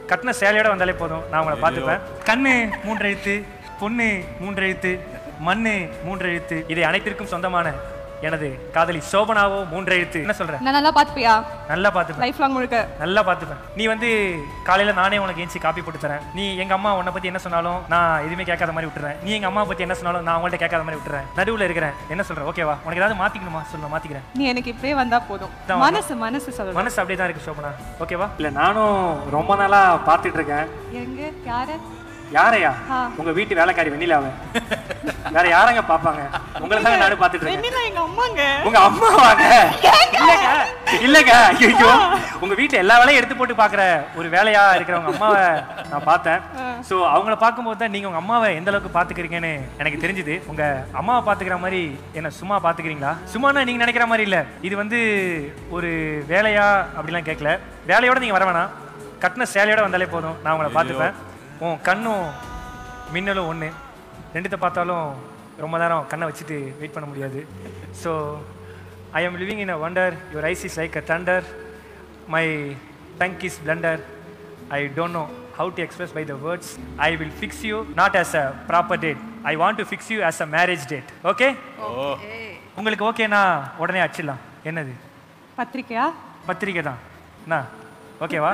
கட்டின சேலையோட வந்தாலே போதும் நான் உங்களை பார்த்துப்பேன் கண்ணு மூன்று எழுத்து பொண்ணு மூன்று எழுத்து மண்ணு மூன்று எழுத்து இதை அனைத்திற்கும் சொந்தமான எனது காதலி சோபனாவோ மூன்று எழுத்து என்ன சொல்ற நான் நல்லா பார்த்துப்பியா நல்லா பார்த்துப்பேன் லைஃப் லாங் முழுக்க நல்லா பார்த்துப்பேன் நீ வந்து காலையில நானே உனக்கு ஏஞ்சி காப்பி போட்டு தரேன் நீ எங்க அம்மா உன்னை பத்தி என்ன சொன்னாலும் நான் எதுவுமே கேட்காத மாதிரி விட்டுறேன் நீ எங்க அம்மா பத்தி என்ன சொன்னாலும் நான் அவங்கள்ட்ட கேட்காத மாதிரி விட்டுறேன் நடுவுல இருக்கிறேன் என்ன சொல்ற ஓகேவா உனக்கு ஏதாவது மாத்திக்கணுமா சொல்ல மாத்திக்கிறேன் நீ எனக்கு இப்படியே வந்தா போதும் தான் மனசு மனசு சொல்லு மனசு அப்படியே தான் இருக்கு சோபனா ஓகேவா இல்ல நானும் ரொம்ப நாளா பார்த்துட்டு இருக்கேன் எங்க யாரு யாரையா ஆ. உங்க வீட்டு வேலைக்காரி வெண்ணிலாவை வேற யாரங்க பாப்பாங்க உங்களை தான் நானும் பார்த்துட்டு இருக்கேன் வெண்ணிலா எங்க அம்மாங்க உங்க அம்மாவாங்க இல்லங்க இல்லங்க ஐயோ உங்க வீட்ல எல்லா வேலையும் எடுத்து போட்டு பாக்குற ஒரு வேலையா இருக்கிற உங்க அம்மாவை நான் பார்த்தேன் சோ அவங்கள பார்க்கும்போது தான் நீங்க உங்க அம்மாவை எந்த அளவுக்கு பாத்துக்கிறீங்கன்னு எனக்கு தெரிஞ்சுது உங்க அம்மாவை பாத்துக்கிற மாதிரி என்ன சும்மா பாத்துக்கிறீங்களா சும்மானா நீங்க நினைக்கிற மாதிரி இல்ல இது வந்து ஒரு வேலையா அப்படிலாம் கேட்கல வேலையோட நீங்க வர வேணாம் கட்டின சேலையோட வந்தாலே போதும் நான் உங்களை பார்த்துப்பேன் உன் கண்ணும் மின்னலும் ஒன்று ரெண்டுத்த பார்த்தாலும் ரொம்ப நேரம் கண்ணை வச்சுட்டு வெயிட் பண்ண முடியாது so I am living in a wonder your eyes is like a thunder my tongue is blunder I don't know how to express by the words I will fix you not as a proper date I want to fix you as a marriage date okay உங்களுக்கு ஓகேனா உடனே அடிச்சிடலாம் என்னது பத்திரிக்கையா பத்திரிக்கை தான் என்ன ஓகேவா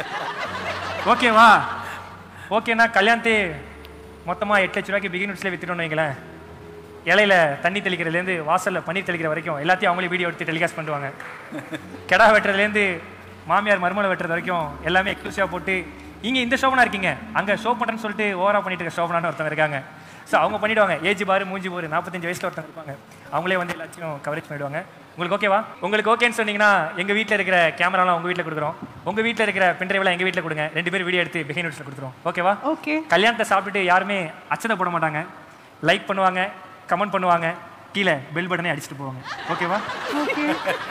ஓகேவா ஓகேண்ணா கல்யாணத்தே மொத்தமாக எட்டு லட்ச ரூபாய்க்கு பிகினர்ஸ்லேயே வித்துட்டோம்னு வைங்களேன் இலையில தண்ணி தெளிக்கிறதுலேருந்து வாசலில் பன்னீர் தெளிக்கிற வரைக்கும் எல்லாத்தையும் அவங்களே வீடியோ எடுத்து டெலிகாஸ்ட் பண்ணுவாங்க கெடா வெட்டுறதுலேருந்து மாமியார் மருமலை வெட்டுறது வரைக்கும் எல்லாமே எக்ஸ்க்ளூசிவாக போட்டு இங்கே இந்த ஷோபனா இருக்கீங்க அங்கே ஷோ பண்ணுறேன்னு சொல்லிட்டு ஓவராக பண்ணிட்டு இருக்க ஷோபனான்னு ஒருத்தவங்க இருக்காங்க ஸோ அவங்க பண்ணிடுவாங்க ஏஜ் பாரு மூஞ்சி பாரு நாற்பத்தஞ்சு வயசில் ஒருத்தவங்க இருப்பாங்க அவங்களே வந்து எல்லாத்தையும் கவரேஜ் பண்ணிடுவாங்க உங்களுக்கு ஓகேவா உங்களுக்கு ஓகேன்னு சொன்னீங்கன்னா எங்கள் வீட்டில் இருக்கிற கேமராலாம் உங்கள் வீட்டில் கொடுக்குறோம் உங்கள் வீட்டில் இருக்கிற பென்ட்ரைவ்லாம் எங்கள் வீட்டில் கொடுங்க ரெண்டு பேரும் வீடியோ எடுத்து பிஹைண்ட் நோட்ஸில் கொடுத்துருவோம் ஓகேவா ஓகே கல்யாணத்தை சாப்பிட்டுட்டு யாருமே அச்சதை போட மாட்டாங்க லைக் பண்ணுவாங்க கமெண்ட் பண்ணுவாங்க கீழே பெல் பட்டனே அடிச்சுட்டு போவாங்க ஓகேவா ஓகே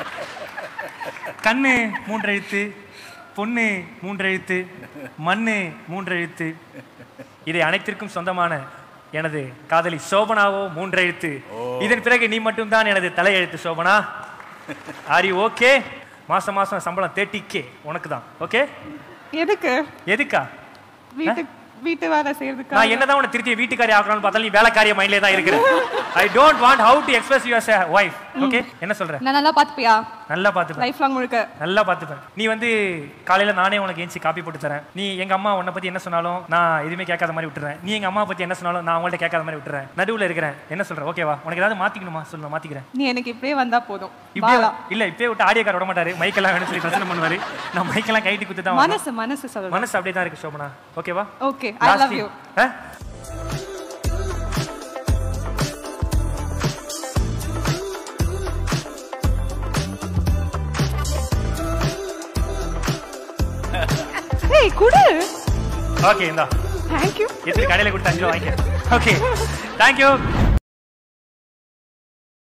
கண்ணு மூன்று எழுத்து பொண்ணு மூன்று எழுத்து மண்ணு மூன்று எழுத்து இதை அனைத்திற்கும் சொந்தமான எனது காதலி சோபனாவோ மூன்று எழுத்து இதன் பிறகு நீ மட்டும்தான் எனது தலையெழுத்து சோபனா ஆரி ஓகே மாசம் மாசம் சம்பளம் தேர்ட்டி கே உனக்கு தான் ஓகே எதுக்கு எதுக்கா வீட்டு வீட்டு வேலை செய்யறதுக்கா நான் என்னதான் உன்னை திருத்தி வீட்டுக்காரி ஆக்கணும்னு பார்த்தாலும் நீ வேலைக்காரிய மைண்ட்லேயே தான் இருக்கிற I don't want how to express your wife okay என்ன சொல்ற நான் நல்லா பார்த்துப்பியா நல்லா பார்த்துப்பேன் லைஃப் லாங் முழுக்க நல்லா பார்த்துப்பேன் நீ வந்து காலையில நானே உனக்கு ஏஞ்சி காப்பி போட்டு தரேன் நீ எங்க அம்மா உன்னை பத்தி என்ன சொன்னாலும் நான் எதுவுமே கேட்காத மாதிரி விட்டுறேன் நீ எங்க அம்மா பத்தி என்ன சொன்னாலும் நான் அவங்கள்ட்ட கேட்காத மாதிரி விட்டுறேன் நடுவுல இருக்கிறேன் என்ன சொல்ற ஓகேவா உனக்கு ஏதாவது மாத்திக்கணுமா சொல்ல மாத்திக்கிறேன் நீ எனக்கு இப்படியே வந்தா போதும் இப்படியே பாலா இல்ல இப்பயே விட்டு ஆடியோ கார் விட மாட்டாரு மைக்கெல்லாம் வேணும் சொல்லி பிரச்சனை பண்ணுவாரு நான் மைக்கெல்லாம் கைட்டி குத்து தான் வரணும். மனசு மனசு சொல்லு மனசு அப்படியே தான் இருக்கு சோபனா ஓகேவா ஓகே ஐ லவ் யூ ஆ ஏய் குடு ஓகே இந்தா தேங்க் யூ எத்தனை கடையில கொடுத்து அஞ்சு ரூபா வாங்கிக்க ஓகே தேங்க்யூ